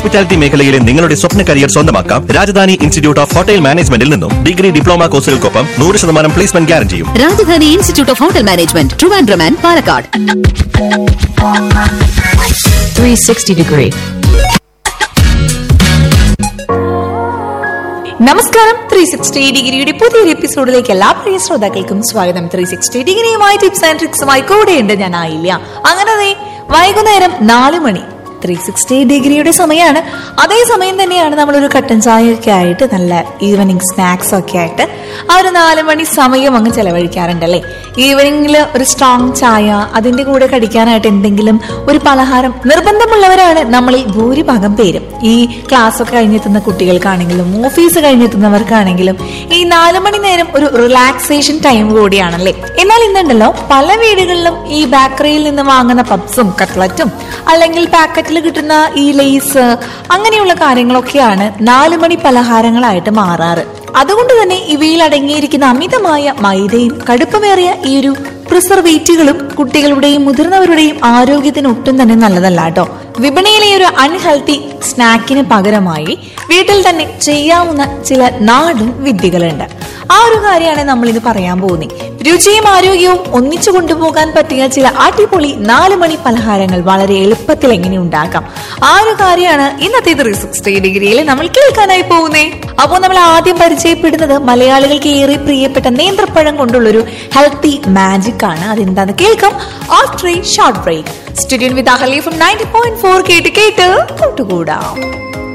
Hospitality മേഖലയിലെ നിങ്ങളുടെ സ്വപ്ന career സ്വന്തമാക്കാം രാജധാനി ഇൻസ്റ്റിറ്റ്യൂട്ട് ഓഫ് ഹോട്ടൽ മാനേജ്മെന്റിൽ നിന്നും ഡിഗ്രി ഡിപ്ലോമ കോഴ്സുകൾക്കൊപ്പം നൂറ് ശതമാനം പ്ലേസ്മെന്റ് ഗ്യാരണ്ടിയും Rajadhani institute of hotel management Trivandrum and Palakkad 360 degree. നമസ്കാരം ത്രീ സിക്സ്റ്റി ഡിഗ്രിയുടെ പുതിയൊരു എപ്പിസോഡിലേക്ക് എല്ലാ പ്രിയ ശ്രോതാക്കൾക്കും സ്വാഗതം ത്രീ സിക്സ്റ്റി ഡിഗ്രിയുമായി ടിപ്സ് ആൻഡ് ട്രിക്സുമായി കൂടെയുണ്ട് ഞാൻ ആയില്ല അങ്ങനെ ദേ വൈകുന്നേരം നാല് മണി ത്രീ സിക്സ്റ്റി ഡിഗ്രിയുടെ സമയമാണ് അതേ സമയം തന്നെയാണ് നമ്മളൊരു കട്ടൻ ചായയൊക്കെ ആയിട്ട് നല്ല ഈവനിങ് സ്നാക്സ് ഒക്കെ ആയിട്ട് ആ ഒരു നാല് മണി സമയം അങ്ങ് ചെലവഴിക്കാറുണ്ടല്ലേ ഈവനിങ്ങിൽ ഒരു സ്ട്രോങ് ചായ അതിന്റെ കൂടെ കടിക്കാനായിട്ട് എന്തെങ്കിലും ഒരു പലഹാരം നിർബന്ധമുള്ളവരാണ് നമ്മളിൽ ഭൂരിഭാഗം പേരും ഈ ക്ലാസ് ഒക്കെ കഴിഞ്ഞെത്തുന്ന കുട്ടികൾക്കാണെങ്കിലും ഓഫീസ് കഴിഞ്ഞെത്തുന്നവർക്കാണെങ്കിലും ഈ നാല് മണി നേരം ഒരു റിലാക്സേഷൻ ടൈം കൂടിയാണല്ലേ എന്നാൽ ഇന്നുണ്ടല്ലോ പല വീടുകളിലും ഈ ബേക്കറിയിൽ നിന്ന് വാങ്ങുന്ന പപ്സും കട്ട്ലറ്റും അല്ലെങ്കിൽ പാക്കറ്റിൽ കിട്ടുന്ന ഈ ലേസ് അങ്ങനെയുള്ള കാര്യങ്ങളൊക്കെയാണ് നാല് മണി പലഹാരങ്ങളായിട്ട് മാറാറ് അതുകൊണ്ട് തന്നെ ഇവയിൽ അടങ്ങിയിരിക്കുന്ന അമിതമായ മൈദയും കടുപ്പമേറിയ ഈ ഒരു പ്രിസർവേറ്റുകളും കുട്ടികളുടെയും മുതിർന്നവരുടെയും ആരോഗ്യത്തിന് ഒട്ടും തന്നെ നല്ലതല്ല കേട്ടോ വിപണിയിലെ ഒരു അൺഹെൽത്തി സ്നാക്കിന് പകരമായി വീട്ടിൽ തന്നെ ചെയ്യാവുന്ന ചില നാടൻ വിദ്യകളുണ്ട് ആ ഒരു കാര്യമാണ് നമ്മൾ ഇത് പറയാൻ പോകുന്നത് രുചിയും ആരോഗ്യവും ഒന്നിച്ചു കൊണ്ടുപോകാൻ പറ്റിയ ചില അടിപൊളി നാല് മണി പലഹാരങ്ങൾ വളരെ എളുപ്പത്തിൽ എങ്ങനെ ഉണ്ടാക്കാം ആ ഒരു കാര്യമാണ് ഇന്നത്തെ ത്രീ സിക്സ്റ്റി ഡിഗ്രിയിൽ നമ്മൾ കേൾക്കാനായി പോകുന്നേ അപ്പോൾ നമ്മൾ ആദ്യം പരിചയപ്പെടുന്നത് മലയാളികൾക്ക് ഏറെ പ്രിയപ്പെട്ട നേന്ത്രപ്പഴം കൊണ്ടുള്ളൊരു ഹെൽത്തി മാജിക് ആണ് അതെന്താന്ന് കേൾക്കാം after short break studio with Ahali from ninety point four കേട്ട് കേട്ട് കൂട്ടുകൂടാം